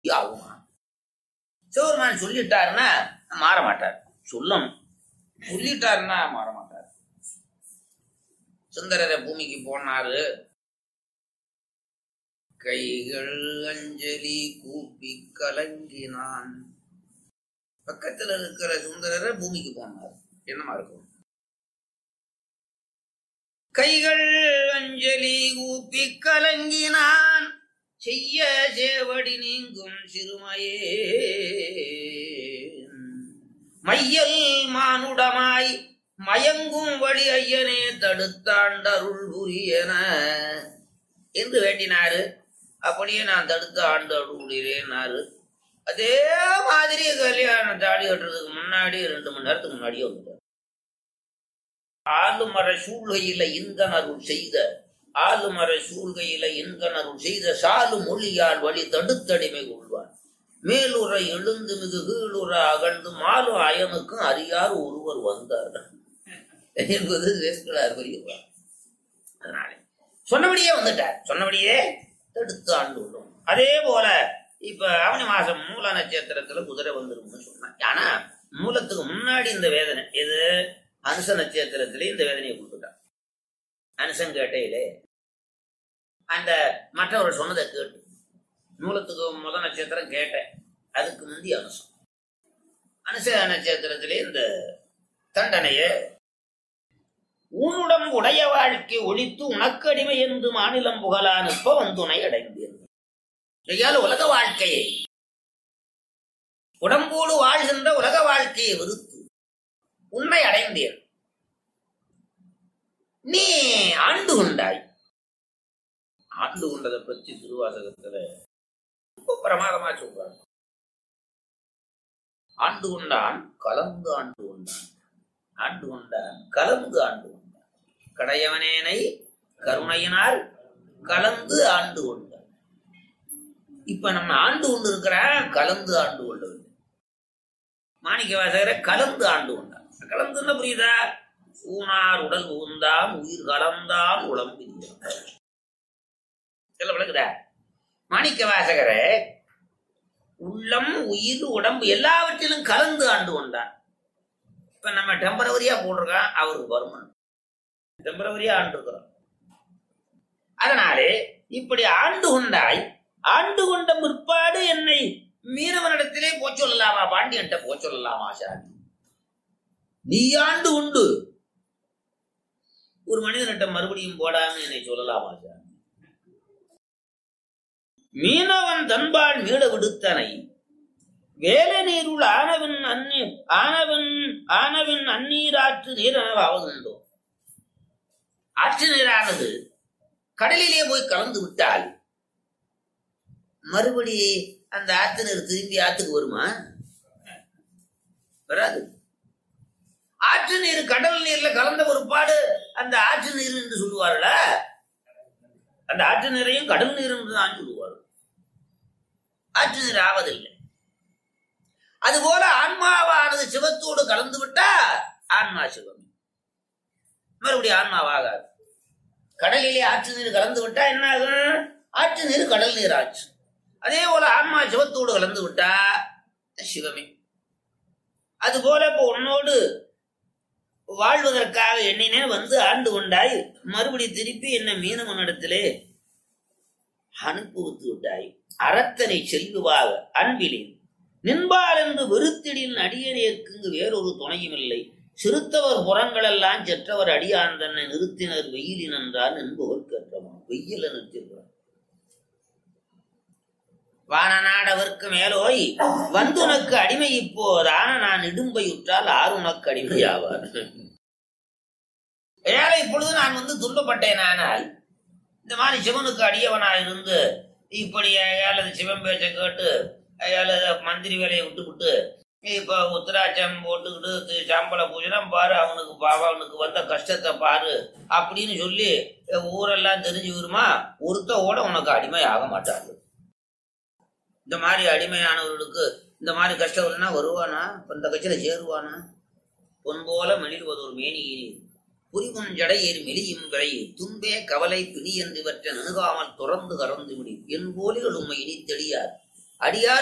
ஆகுமா சிவபெருமான் சொல்லிட்டாருன்னா மாற மாட்டார் சொல்லணும் சொல்லிட்டாருன்னா மாற மாட்டார் சுந்தரரை பூமிக்கு போனாரு கைகள் அஞ்சலி கூப்பி கலங்கினான் பக்கத்துல இருக்கிற சுந்தரரை பூமிக்கு போனார் என்னமா இருக்கும் கைகள் அஞ்சலி கூப்பி கலங்கினான் செய்ய சேவடி நீங்கும் சிறுமையே மையல் மானுடமாய் மயங்கும் வழி ஐயனே தடுத்தாண்டருள் புரியன என்று வேண்டினாரு அப்படியே நான் தடுத்த ஆண்டு அருள்கிறேன்னாரு அதே மாதிரி கல்யாணம் தாடி கட்டுறதுக்கு முன்னாடி ரெண்டு மணி நேரத்துக்கு முன்னாடியே வந்துட்டார் ஆளுமர சூழ்கையில இன்கணருள் செய்த ஆளுமர சூழ்கையில இன்கணருள் செய்த சாலு மொழியால் வழி தடுத்தடிமை கொள்வார் மேலுரை எழுந்து மிகு கீழுற அகழ்ந்து மாலு அயனுக்கும் அறியார் ஒருவர் வந்தார் என்பது வேஸ்கலார் பெரியவர் அதனாலே சொன்னபடியே வந்துட்டார் சொன்னபடியே தடுத்து ஆண்டு உள்ளோம் அதே போல இப்ப ஆவணி மாசம் மூல நட்சத்திரத்துல குதிரை வந்துரும்னு சொன்னான் ஆனா மூலத்துக்கு முன்னாடி இந்த வேதனை இது அனுச நட்சத்திரத்திலே இந்த வேதனையை கொடுத்துட்டான் அனுசன் கேட்டையிலே அந்த மற்றவர் சொன்னதை கேட்டு மூலத்துக்கு முத நட்சத்திரம் கேட்டேன் அதுக்கு முந்தி அனுசம் அனுச நட்சத்திரத்திலே இந்த தண்டனைய உன்னுடம் உடைய வாழ்க்கை ஒழித்து உனக்கு அடிமை என்று மாநிலம் புகழானுப்ப வந்துணை அடைந்தேன் கையால் உலக வாழ்க்கையை உடம்போடு வாழ்கின்ற உலக வாழ்க்கையை வெறுத்து உண்மை அடைந்தேன் நீ ஆண்டு கொண்டாய் ஆண்டு கொண்டதை பற்றி திருவாசகத்துல ரொம்ப பிரமாதமா சொல்றாங்க ஆண்டு கொண்டான் கலந்து ஆண்டு கொண்டான் ஆண்டு கொண்டான் கலந்து ஆண்டு கொண்டான் கடையவனேனை கருணையினால் கலந்து ஆண்டு கொண்டான் இப்ப நம்ம ஆண்டு கொண்டு இருக்கிறான் கலந்து ஆண்டு கொள்ளவில்லை மாணிக்க வாசகரை கலந்து ஆண்டு கொண்டான் கலந்துன்னா புரியுதா ஊனார் உடல் புகுந்தான் உயிர் கலந்தான் உடம்பிரியான் சொல்ல விளக்குதா மாணிக்க வாசகரை உள்ளம் உயிர் உடம்பு எல்லாவற்றிலும் கலந்து ஆண்டு கொண்டான் இப்ப நம்ம டெம்பரவரியா போட்டிருக்கான் அவருக்கு வருமானம் டெம்பரவரியா ஆண்டு இருக்கிறோம் அதனாலே இப்படி ஆண்டு கொண்டாய் ஆண்டு கொண்ட முற்பாடு என்னை மீனவனிடத்திலே போச் சொல்லலாமா பாண்டியன்ட்ட போச் சொல்லலாமா சாந்தி நீ ஆண்டு உண்டு ஒரு மனிதனிட்ட மறுபடியும் போடாம என்னை சொல்லலாமா சாந்தி மீனவன் தன்பால் மீள விடுத்தனை வேலை நீருள் ஆனவன் அந்நீ ஆனவன் ஆனவன் அந்நீராற்று நீரெனவாவதுண்டோ ஆற்று நீரானது கடலிலே போய் கலந்து விட்டால் மறுபடி அந்த ஆற்று நீர் திரும்பி ஆத்துக்கு வருமா வராது ஆற்று நீர் கடல் நீர்ல கலந்த ஒரு பாடு அந்த ஆற்று நீர் என்று சொல்லுவார்கள அந்த ஆற்று நீரையும் கடல் நீர் என்று தான் சொல்லுவார்கள் ஆற்று நீர் ஆவதில்லை அதுபோல ஆன்மாவானது சிவத்தோடு கலந்து விட்டா ஆன்மா சிவம் மறுபடியும் ஆன்மாவாகாது கடலிலே ஆற்று நீர் கலந்து விட்டா என்ன ஆகும் ஆற்று நீர் கடல் நீர் ஆச்சு அதே போல ஆன்மா சிவத்தோடு கலந்து விட்டா சிவமே அது போல இப்போ உன்னோடு வாழ்வதற்காக எண்ணினேன் வந்து ஆண்டு கொண்டாய் மறுபடி திருப்பி என்ன மீனவனிடத்திலே அனுப்புவித்து விட்டாய் அறத்தனை செல்லுவாக அன்பிலேன் நின்பால் என்று வெறுத்திடின் அடியனேற்குங்கு வேறொரு துணையும் இல்லை சிறுத்தவர் புறங்களெல்லாம் செற்றவர் அடியான் தன்னை நிறுத்தினர் வெயிலின் என்றால் என்பவர் கேட்டவன் வெயில நிறுத்திருக்கிறார் வானநாடவர்க்கு மேலோய் வந்துனக்கு அடிமை இப்போதான நான் இடும்பையுற்றால் ஆறு உனக்கு அடிமையாவார் ஏழை இப்பொழுது நான் வந்து துன்பப்பட்டேன் ஆனால் இந்த மாதிரி சிவனுக்கு அடியவனா இருந்து இப்படி ஏழது சிவன் பேச்சை கேட்டு ஏழு மந்திரி வேலையை விட்டுவிட்டு இப்ப உத்தராட்சம் போட்டுக்கிட்டு சாம்பல பூஜனம் பாரு அவனுக்கு பாவ அவனுக்கு வந்த கஷ்டத்தை பாரு அப்படின்னு சொல்லி ஊரெல்லாம் தெரிஞ்சு வருமா ஒருத்தோட உனக்கு அடிமை ஆக மாட்டாங்க இந்த மாதிரி அடிமையானவர்களுக்கு இந்த மாதிரி கஷ்டம் வருதுன்னா வருவானா இப்ப இந்த கட்சியில சேருவானா பொன் போல மெளிர்வது ஒரு மேனியினி புரிமுன் ஜடையேறி மெலியும் விரை துன்பே கவலை பிணி என்று இவற்றை அணுகாமல் துறந்து கறந்து விடி என் போலிகள் உண்மை இனி தெளியார் அடியார்